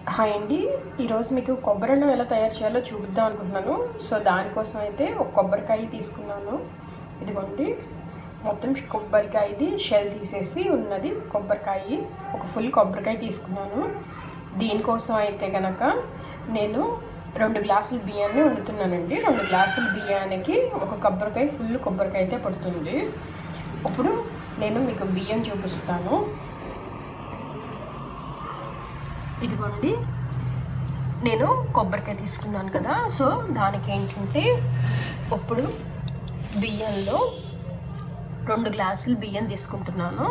hi అండి ఈరోజు మీకు కొబ్బరి అన్నం ఎలా తయారు చేయాలో చూపిద్దాం అనుకుంటున్నాను సో దానికోసం అయితే ఒక కొబ్బరికాయ తీసుకున్నాను ఇదిగోండి మొత్తం కొబ్బరికాయది షెల్ తీసేసి ఉన్నది కొబ్బరికాయ ఒక ఫుల్ కొబ్బరికాయ తీసుకున్నాను దీనికోసం అయితే కనుక నేను రెండు గ్లాసుల బియ్యాన్ని వండుతున్నానండి రెండు గ్లాసుల బియ్యానికి ఒక కొబ్బరికాయ ఫుల్ కొబ్బరికాయ అయితే పడుతుంది ఇప్పుడు నేను మీకు బియ్యం చూపిస్తాను ఇదిగోండి నేను కొబ్బరికాయ తీసుకున్నాను కదా సో దానికి ఏంటంటే ఇప్పుడు బియ్యంలో రెండు గ్లాసులు బియ్యం తీసుకుంటున్నాను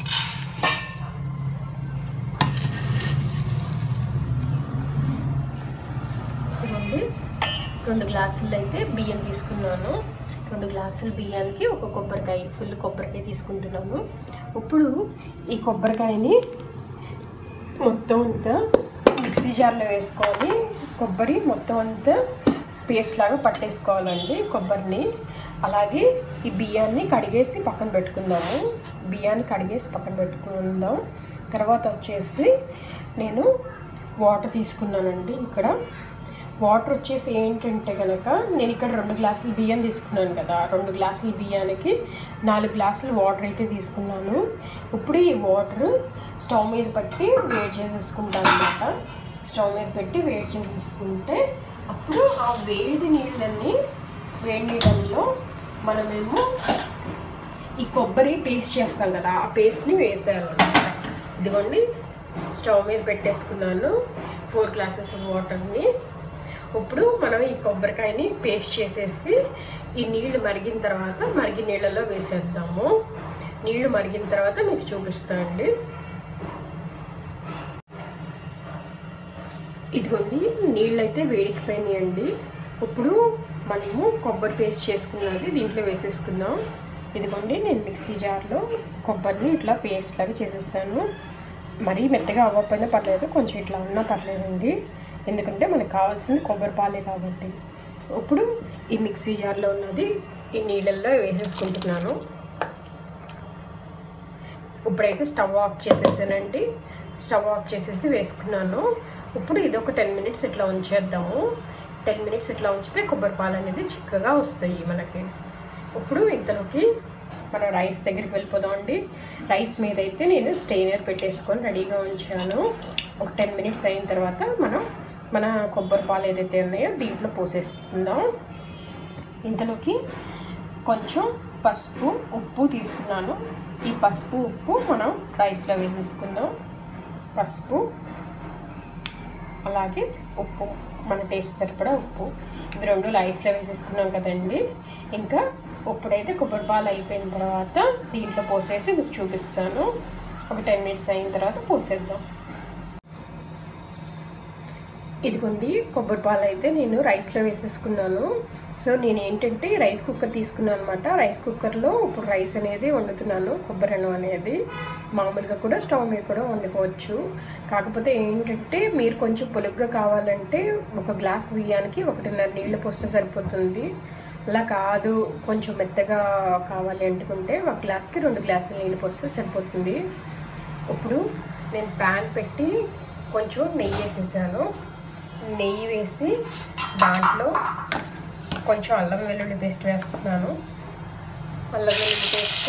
ఇదిగోండి రెండు గ్లాసులు అయితే బియ్యం తీసుకున్నాను రెండు గ్లాసుల బియ్యానికి ఒక కొబ్బరికాయ ఫుల్ కొబ్బరికాయ తీసుకుంటున్నాను ఇప్పుడు ఈ కొబ్బరికాయని మొత్తం అంతా మిక్సీ జార్లో వేసుకొని కొబ్బరి మొత్తం అంతా పేస్ట్ లాగా పట్టేసుకోవాలండి కొబ్బరిని అలాగే ఈ బియ్యాన్ని కడిగేసి పక్కన పెట్టుకుందాము బియ్యాన్ని కడిగేసి పక్కన పెట్టుకుందాం తర్వాత వచ్చేసి నేను వాటర్ తీసుకున్నానండి ఇక్కడ వాటర్ వచ్చేసి ఏంటంటే కనుక నేను ఇక్కడ రెండు గ్లాసులు బియ్యం తీసుకున్నాను కదా రెండు గ్లాసుల బియ్యానికి నాలుగు గ్లాసులు వాటర్ అయితే తీసుకున్నాను ఇప్పుడు ఈ వాటర్ స్టవ్ మీద పెట్టి వేడి చేసేసుకుంటాను అనమాట స్టవ్ మీద పెట్టి వేడి చేసేసుకుంటే అప్పుడు ఆ వేడి నీళ్ళని వేడి నీళ్ళల్లో మనమేమో ఈ కొబ్బరి పేస్ట్ చేస్తాం కదా ఆ పేస్ట్ని వేసేయాలన్నమాట ఇదిగోండి స్టవ్ మీద పెట్టేసుకున్నాను ఫోర్ గ్లాసెస్ వాటర్ని ఇప్పుడు మనం ఈ కొబ్బరికాయని పేస్ట్ చేసేసి ఈ నీళ్లు మరిగిన తర్వాత మరిగి నీళ్ళలో వేసేద్దాము నీళ్లు మరిగిన తర్వాత మీకు చూపిస్తానండి ఇదిగోండి నీళ్ళు అయితే వేడికిపోయినాయండి ఇప్పుడు మనము కొబ్బరి పేస్ట్ చేసుకున్నది దీంట్లో వేసేసుకుందాం ఇదిగోండి నేను మిక్సీ జార్లో కొబ్బరిని ఇట్లా పేస్ట్ లాగా చేసేసాను మరీ మెత్తగా అవ్వకపోయినా పర్లేదు కొంచెం ఇట్లా ఉన్నా పర్లేదండి ఎందుకంటే మనకు కావాల్సింది కొబ్బరి పాలే కాబట్టి ఇప్పుడు ఈ మిక్సీ జార్లో ఉన్నది ఈ నీళ్ళల్లో వేసేసుకుంటున్నాను ఇప్పుడైతే స్టవ్ ఆఫ్ చేసేసానండి స్టవ్ ఆఫ్ చేసేసి వేసుకున్నాను ఇప్పుడు ఇది ఒక టెన్ మినిట్స్ ఇట్లా ఉంచేద్దాము టెన్ మినిట్స్ ఇట్లా ఉంచితే కొబ్బరి పాలు అనేది చిక్కగా వస్తాయి మనకి ఇప్పుడు ఇంతలోకి మన రైస్ దగ్గరికి వెళ్ళిపోదాం అండి రైస్ మీద అయితే నేను స్టెయినర్ పెట్టేసుకొని రెడీగా ఉంచాను ఒక టెన్ మినిట్స్ అయిన తర్వాత మనం మన కొబ్బరి పాలు ఏదైతే ఉన్నాయో దీంట్లో పోసేసుకుందాం ఇంతలోకి కొంచెం పసుపు ఉప్పు తీసుకున్నాను ఈ పసుపు ఉప్పు మనం రైస్లో వేసేసుకుందాం పసుపు అలాగే ఉప్పు మన టేస్ట్ సరిపడా ఉప్పు ఇవి రెండు రైస్లో వేసేసుకున్నాం కదండి ఇంకా ఇప్పుడైతే కొబ్బరి పాలు అయిపోయిన తర్వాత దీంట్లో పోసేసి మీకు చూపిస్తాను ఒక టెన్ మినిట్స్ అయిన తర్వాత పోసేద్దాం ఇదిగోండి కొబ్బరి పాలు అయితే నేను రైస్లో వేసేసుకున్నాను సో నేను ఏంటంటే రైస్ కుక్కర్ తీసుకున్నాను అనమాట రైస్ కుక్కర్లో ఇప్పుడు రైస్ అనేది వండుతున్నాను కొబ్బరి అన్నం అనేది మామూలుగా కూడా స్టవ్ మీద కూడా వండుకోవచ్చు కాకపోతే ఏంటంటే మీరు కొంచెం పొలుగ్గా కావాలంటే ఒక గ్లాస్ బియ్యానికి ఒకటిన్నర నీళ్ళు పోస్తే సరిపోతుంది అలా కాదు కొంచెం మెత్తగా కావాలి అనుకుంటే ఒక గ్లాస్కి రెండు గ్లాసులు నీళ్ళు పోస్తే సరిపోతుంది ఇప్పుడు నేను ప్యాన్ పెట్టి కొంచెం నెయ్యి వేసేసాను నెయ్యి వేసి దాంట్లో కొంచెం అల్లం వెల్లుల్లి పేస్ట్ వేస్తున్నాను అల్లం వెల్లుల్లి పేస్ట్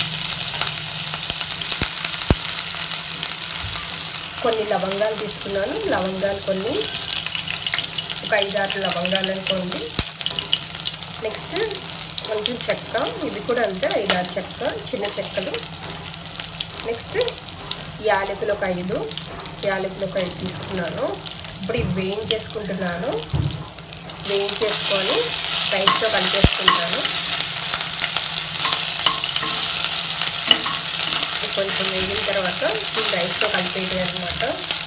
కొన్ని లవంగాలు తీసుకున్నాను లవంగాలు కొన్ని ఒక ఐదారు లవంగాలు అనుకోండి నెక్స్ట్ కొంచెం చెక్క ఇది కూడా అంతే ఐదారు చెక్క చిన్న చెక్కలు నెక్స్ట్ యాలకులు ఒక ఐదు యాలకులు ఒక ఐదు తీసుకున్నాను ఇప్పుడు ఇవి వేయించేసుకుంటున్నాను వేయించేసుకొని రైస్లో కలిపేసుకుంటాను కొంచెం వేగిన తర్వాత ఈ రైస్లో కలిపేది అనమాట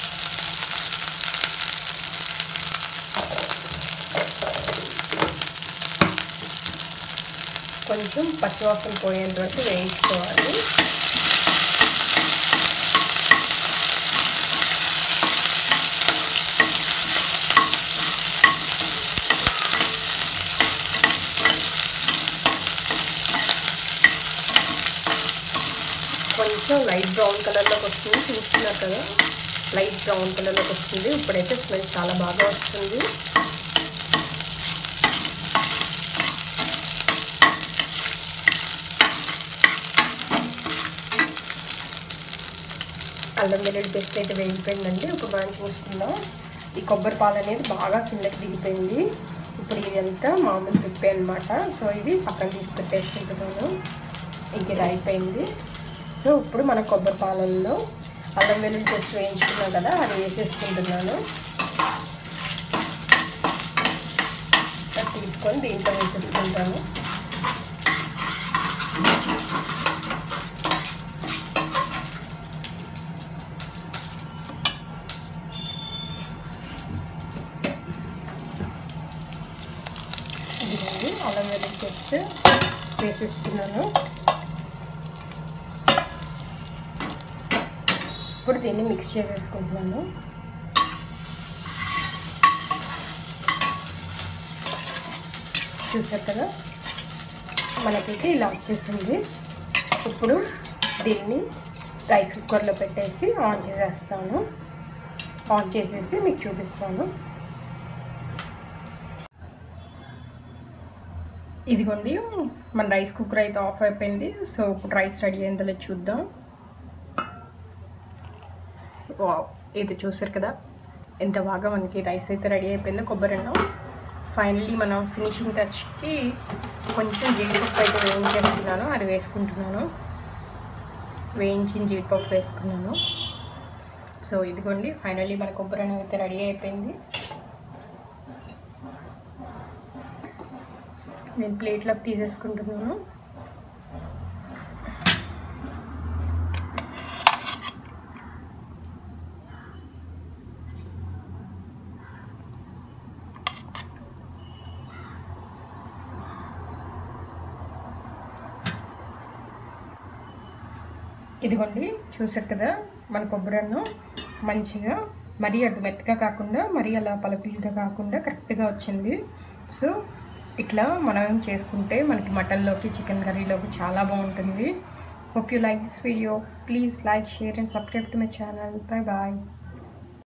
కొంచెం పచ్చివాసన పోయేంత వరకు వేయించుకోవాలి కొంచెం లైట్ బ్రౌన్ కలర్లోకి వస్తుంది చూస్తున్నారు కదా లైట్ బ్రౌన్ కలర్లోకి వస్తుంది ఇప్పుడైతే స్మెల్ చాలా బాగా వస్తుంది అల్లం వెల్లుల్లి పేస్ట్ అయితే వేగిపోయిందండి ఇప్పుడు మనం చూసుకుందాం ఈ కొబ్బరి పాలు అనేది బాగా కిందకి దిగిపోయింది ఇప్పుడు ఇదంతా మామూలు తిప్పే అనమాట సో ఇది పక్కన తీసి పెట్టేసుకుంటున్నాను ఇంక ఇది అయిపోయింది సో ఇప్పుడు మన కొబ్బరి పాలల్లో అల్లం వెల్లుల్లి పేస్ట్ వేయించుకున్నాం కదా అది వేసేసుకుంటున్నాను అది తీసుకొని దీంట్లో వేసేసుకుంటాను ఇదిగోండి అల్లం వెల్లుల్లి పేస్ట్ వేసేస్తున్నాను ఇప్పుడు దీన్ని మిక్స్ చేసేసుకుంటున్నాను చూసారు కదా మనకైతే ఇలా వచ్చేసింది ఇప్పుడు దీన్ని రైస్ కుక్కర్లో పెట్టేసి ఆన్ చేసేస్తాను ఆన్ చేసేసి మీకు చూపిస్తాను ఇదిగోండి మన రైస్ కుక్కర్ అయితే ఆఫ్ అయిపోయింది సో ఇప్పుడు రైస్ రెడీ అయిందో లేదో చూద్దాం వావ్ ఇది చూసారు కదా ఎంత బాగా మనకి రైస్ అయితే రెడీ అయిపోయిందో కొబ్బరి అన్నం ఫైనల్లీ మనం ఫినిషింగ్ టచ్కి కొంచెం జీడిపప్పు అయితే వేయించేస్తున్నాను అది వేసుకుంటున్నాను వేయించిన జీడిపప్పు వేసుకున్నాను సో ఇదిగోండి ఫైనల్లీ మన కొబ్బరి అన్నం అయితే రెడీ అయిపోయింది నేను ప్లేట్లోకి తీసేసుకుంటున్నాను ఇదిగోండి చూసారు కదా మన కొబ్బరి అన్నం మంచిగా మరీ అటు మెత్తగా కాకుండా మరీ అలా పలపిల్గా కాకుండా కరెక్ట్గా వచ్చింది సో ఇట్లా మనం చేసుకుంటే మనకి మటన్లోకి చికెన్ కర్రీలోకి చాలా బాగుంటుంది hope you like this video please like share and subscribe to my channel bye bye